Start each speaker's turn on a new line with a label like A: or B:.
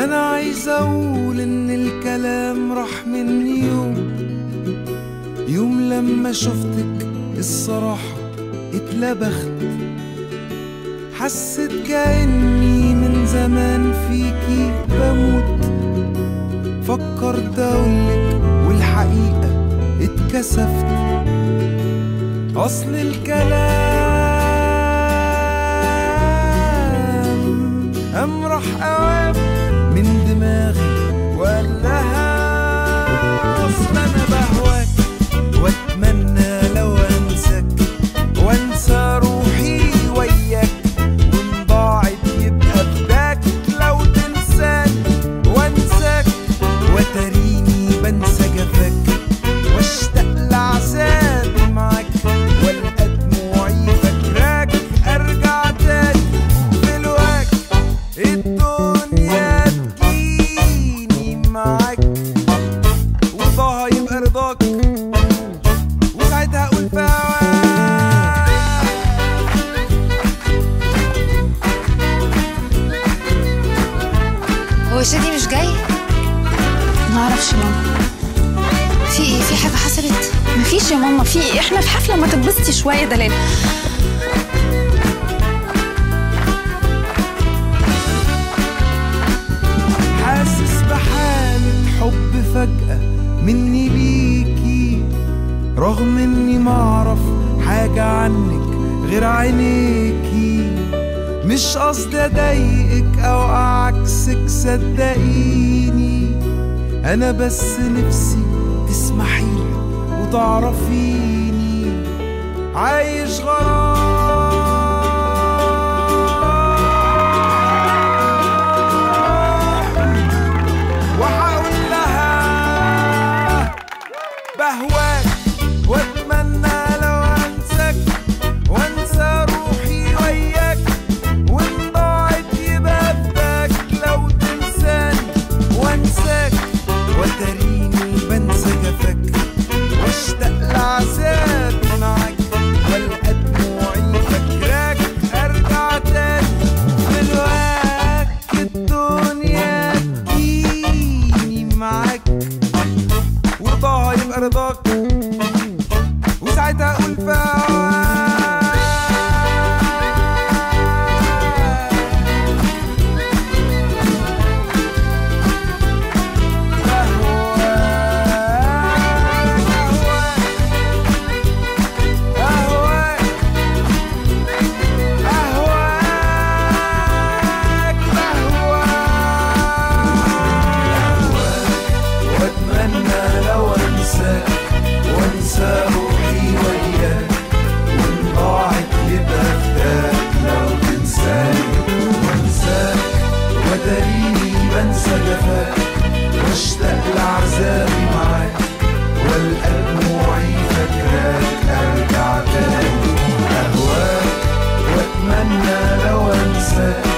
A: انا عايز اقول ان الكلام راح مني يوم يوم لما شفتك الصراحة اتلبخت حسيت كأني من زمان فيكي بموت فكرت اقولك والحقيقة اتكسفت اصل الكلام قام راح اوام من دماغي وقال لها اصل انا بهواك واتمنى لو انساك وانسى روحي وياك وان ضاعت يبقى فداك لو تنساني وانساك وتريني بنسى جفاك واشتاق لعذابي معاك والقى دموعي فاكراك ارجع تاني في الوقت الدنيا تجيني معاك وضاها يبقى رضاك وساعتها اقول في هواك
B: هو شادي مش جاي
C: ما اعرفش يا ماما
B: في ايه في حاجه حصلت
C: مفيش يا ماما في إيه؟ احنا في حفله ما تتبسطي شويه دلال
A: حاسس بحالة حب فجأة مني ليكي رغم اني معرف حاجة عنك غير عينيكي مش قصدي اضايقك او اعكسك صدقيني انا بس نفسي تسمحيلي وتعرفيني عايش غرام وهقول لها بهواك واتمنى لو انساك وانسى روحي وياك وان ضاعت يبقى فداك لو تنساني وانساك وتريني بنسى جفاك واشتاق لعذابي معاك والقى دموعي فاكراك ارجع تاني دلوقتي الدنيا تجيني معاك ورضاها يبقى رضاك وساعتها اقول في هواك أهواك أهواك بهواك واتمنى لو انساك وانسى روحي وياك وان ضاعت يبقى فداك لو تنساني وانساك وتريني بنسى جفاك واشتاق لعذابي معاك والقى دموعي فاكراك ارجع تاني اهواك واتمنى لو انساك